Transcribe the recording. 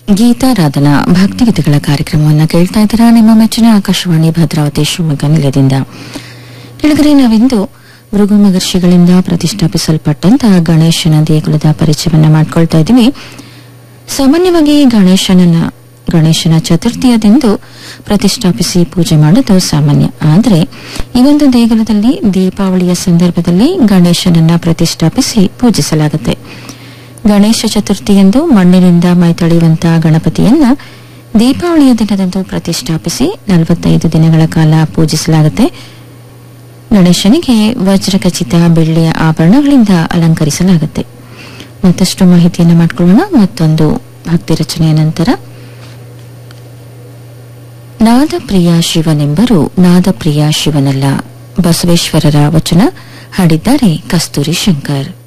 ಗೀತಾರಾಧನಾ ಭಕ್ತಿಗೀತೆಗಳ ಕಾರ್ಯಕ್ರಮವನ್ನು ಕೇಳ್ತಾ ಇದ್ದೀರಾ ನಿಮ್ಮ ಮೆಚ್ಚಿನ ಆಕಾಶವಾಣಿ ಭದ್ರಾವತಿ ಶಿವಮೊಗ್ಗ ನಿಲಯದಿಂದ ಕೆಳಗರೆ ನಾವಿಂದು ಭೃಗು ಮಹರ್ಷಿಗಳಿಂದ ಪ್ರತಿಷ್ಠಾಪಿಸಲ್ಪಟ್ಟಂತಹ ಗಣೇಶನ ದೇಗುಲದ ಪರಿಚಯವನ್ನ ಮಾಡ್ಕೊಳ್ತಾ ಇದ್ದೀವಿ ಸಾಮಾನ್ಯವಾಗಿ ಗಣೇಶನನ್ನ ಗಣೇಶನ ಚತುರ್ಥಿಯ ದಿನದ ಪ್ರತಿಷ್ಠಾಪಿಸಿ ಪೂಜೆ ಮಾಡೋದು ಸಾಮಾನ್ಯ ಆದರೆ ಈ ಒಂದು ದೇಗುಲದಲ್ಲಿ ದೀಪಾವಳಿಯ ಸಂದರ್ಭದಲ್ಲಿ ಗಣೇಶನನ್ನ ಪ್ರತಿಷ್ಠಾಪಿಸಿ ಪೂಜಿಸಲಾಗುತ್ತೆ ಗಣೇಶ ಚತುರ್ಥಿಯಂದು ಮಣ್ಣಿನಿಂದ ಮೈತಳೆಯುವಂತಹ ಗಣಪತಿಯನ್ನ ದೀಪಾವಳಿಯ ದಿನದಂದು ಪ್ರತಿಷ್ಠಾಪಿಸಿ ನಲವತ್ತೈದು ದಿನಗಳ ಕಾಲ ಪೂಜಿಸಲಾಗುತ್ತೆ ಗಣೇಶನಿಗೆ ವಜ್ರಖಚಿತ ಬೆಳ್ಳಿಯ ಆಭರಣಗಳಿಂದ ಅಲಂಕರಿಸಲಾಗುತ್ತೆ ಮತ್ತಷ್ಟು ಮಾಹಿತಿಯನ್ನು ಮಾಡಿಕೊಳ್ಳೋಣ ಮತ್ತೊಂದು ಭಕ್ತಿ ರಚನೆಯ ನಂತರ ನಾದಪ್ರಿಯ ಶಿವನೆಂಬರು ನಾದಪ್ರಿಯ ಶಿವನಲ್ಲ ಬಸವೇಶ್ವರರ ವಚನ ಹಾಡಿದ್ದಾರೆ ಕಸ್ತೂರಿ ಶಂಕರ್